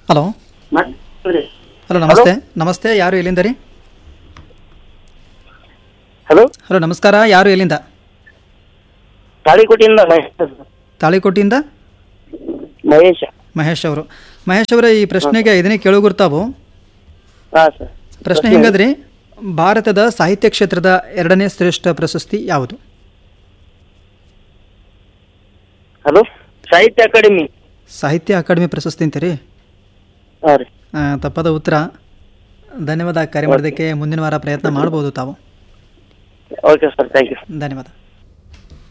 hello hello ನಮಸ್ತೆ ನಮಸ್ತೆ ಯಾರು ಎಲ್ಲಿಂದ ರೀ ಹಲೋ ಹಲೋ ನಮಸ್ಕಾರ ಯಾರು ಎಲ್ಲಿಂದ ತಾಳಿಕೋಟೆಯಿಂದ ಮಹೇಶ್ ತಾಳಿಕೋಟಿಯಿಂದ ಮಹೇಶ ಮಹೇಶ್ ಅವರು ಮಹೇಶ್ ಅವರ ಈ ಪ್ರಶ್ನೆಗೆ ಐದನೇ ಕೇಳು ಗುರ್ತಾವು ಹಾ ಸರ್ ಪ್ರಶ್ನೆ ಹೆಂಗದ್ರಿ ಭಾರತದ ಸಾಹಿತ್ಯ ಕ್ಷೇತ್ರದ ಎರಡನೇ ಶ್ರೇಷ್ಠ ಪ್ರಶಸ್ತಿ ಯಾವುದು ಹಲೋ ಸಾಹಿತ್ಯ ಅಕಾಡೆಮಿ ಸಾಹಿತ್ಯ ಅಕಾಡೆಮಿ ಪ್ರಶಸ್ತಿ ಅಂತೀರಿ ಹಾ ರೀ ಆ, ತಪ್ಪದ ಉತ್ತರ ಧನ್ಯವಾದ ಕಾರ್ಯ ಮಾಡೋದಕ್ಕೆ ಮುಂದಿನ ವಾರ ಪ್ರಯತ್ನ ಮಾಡ್ಬೋದು ತಾವು ಓಕೆ ಸರ್ ಥ್ಯಾಂಕ್ ಯು ಧನ್ಯವಾದ